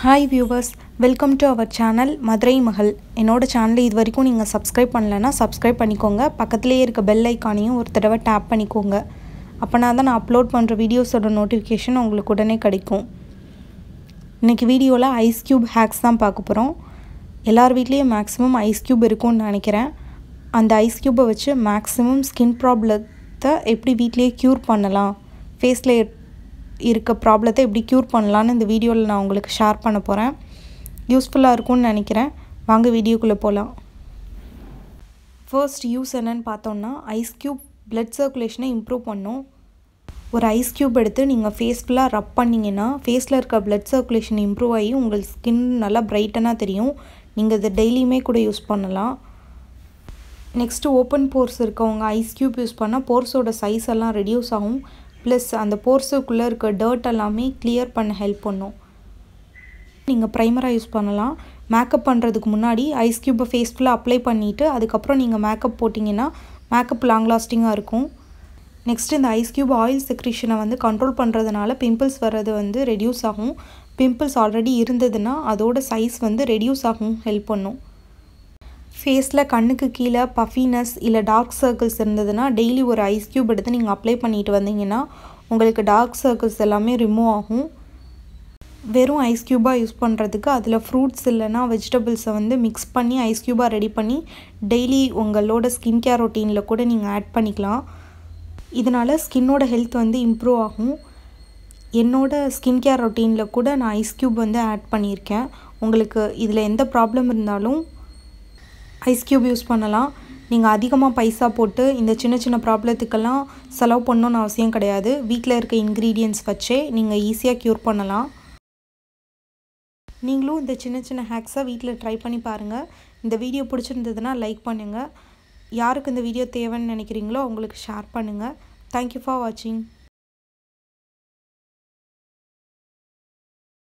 hi viewers welcome to our channel Madurai மகள் என்னோட சேனலை இது வரைக்கும் நீங்கள் சப்ஸ்கிரைப் பண்ணலைன்னா சப்ஸ்கிரைப் பண்ணிக்கோங்க பக்கத்துலேயே இருக்க பெல் ஐக்கானையும் ஒரு தடவை டேப் பண்ணிக்கோங்க அப்போனா தான் நான் அப்லோட் பண்ணுற வீடியோஸோட நோட்டிஃபிகேஷன் உங்களுக்கு உடனே கிடைக்கும் இன்றைக்கி வீடியோவில் ஐஸ் க்யூப் ஹேக்ஸ் தான் பார்க்க போகிறோம் எல்லார் வீட்லேயும் மேக்ஸிமம் ஐஸ் க்யூப் இருக்கும்னு நினைக்கிறேன் அந்த ஐஸ் க்யூப்பை வச்சு மேக்ஸிமம் ஸ்கின் ப்ராப்ளத்தை எப்படி வீட்லேயே க்யூர் பண்ணலாம் ஃபேஸில் இருக்க ப்ராப்ளத்தை எப்படி க்யூர் பண்ணலான்னு இந்த வீடியோவில் நான் உங்களுக்கு ஷேர் பண்ண போகிறேன் யூஸ்ஃபுல்லாக இருக்கும்னு நினைக்கிறேன் வாங்க வீடியோக்குள்ளே போகலாம் ஃபர்ஸ்ட் யூஸ் என்னன்னு பார்த்தோன்னா ஐஸ் க்யூப் பிளட் சர்க்குலேஷனை இம்ப்ரூவ் பண்ணும் ஒரு ஐஸ் க்யூப் எடுத்து நீங்கள் ஃபேஸ் ஃபுல்லாக ரப் பண்ணிங்கன்னா ஃபேஸில் இருக்க பிளட் சர்க்குலேஷன் இம்ப்ரூவ் ஆகி உங்களுக்கு ஸ்கின் நல்லா பிரைட்டனாக தெரியும் நீங்கள் இதை டெய்லியுமே கூட யூஸ் பண்ணலாம் நெக்ஸ்ட்டு ஓப்பன் போர்ஸ் இருக்கவங்க ஐஸ் க்யூப் யூஸ் பண்ணால் போர்ஸோட சைஸ் எல்லாம் ரெடியூஸ் ஆகும் ப்ளஸ் அந்த போர்ஸுக்குள்ளே இருக்க டர்ட் எல்லாமே கிளியர் பண்ண ஹெல்ப் பண்ணும் நீங்கள் ப்ரைமராக யூஸ் பண்ணலாம் மேக்கப் பண்ணுறதுக்கு முன்னாடி ஐஸ் க்யூப்பை ஃபேஸ் ஃபுல்லாக அப்ளை பண்ணிவிட்டு அதுக்கப்புறம் நீங்கள் மேக்கப் போட்டிங்கன்னா மேக்கப் லாங் லாஸ்டிங்காக இருக்கும் நெக்ஸ்ட் இந்த ஐஸ் க்யூப் ஆயில் செக்ரிஷனை வந்து கண்ட்ரோல் பண்ணுறதுனால பிம்பிள்ஸ் வர்றது வந்து ரெடியூஸ் ஆகும் பிம்பிள்ஸ் ஆல்ரெடி இருந்ததுன்னா அதோட சைஸ் வந்து ரெடியூஸ் ஆகும் ஹெல்ப் பண்ணும் ஃபேஸில் கண்ணுக்கு கீழே பஃபினஸ் இல்லை டார்க் சர்க்கிள்ஸ் இருந்ததுன்னா டெய்லி ஒரு ஐஸ் க்யூப் எடுத்து நீங்கள் அப்ளை பண்ணிட்டு வந்தீங்கன்னா உங்களுக்கு டார்க் சர்க்கிள்ஸ் எல்லாமே ரிமூவ் ஆகும் வெறும் ஐஸ் க்யூபாக யூஸ் பண்ணுறதுக்கு அதில் ஃப்ரூட்ஸ் இல்லைனா வெஜிடபிள்ஸை வந்து மிக்ஸ் பண்ணி ஐஸ் க்யூபாக ரெடி பண்ணி டெய்லி உங்களோட ஸ்கின் கேர் ரொட்டீனில் கூட நீங்கள் ஆட் பண்ணிக்கலாம் இதனால் ஸ்கின்னோட ஹெல்த் வந்து இம்ப்ரூவ் ஆகும் என்னோட ஸ்கின் கேர் ரொட்டீனில் கூட நான் ஐஸ் க்யூப் வந்து ஆட் பண்ணியிருக்கேன் உங்களுக்கு இதில் எந்த ப்ராப்ளம் இருந்தாலும் ஐஸ் க்யூப் யூஸ் பண்ணலாம் நீங்கள் அதிகமாக பைசா போட்டு இந்த சின்ன சின்ன ப்ராப்ளத்துக்கெல்லாம் செலவு பண்ணணுன்னு அவசியம் கிடையாது வீட்டில் இருக்க இன்க்ரீடியன்ட்ஸ் வச்சே நீங்கள் ஈஸியாக க்யூர் பண்ணலாம் நீங்களும் இந்த சின்ன சின்ன ஹேக்ஸை வீட்டில் ட்ரை பண்ணி பாருங்கள் இந்த வீடியோ பிடிச்சிருந்ததுன்னா லைக் பண்ணுங்கள் யாருக்கு இந்த வீடியோ தேவைன்னு நினைக்கிறீங்களோ அவங்களுக்கு ஷேர் பண்ணுங்கள் தேங்க்யூ ஃபார் வாட்சிங்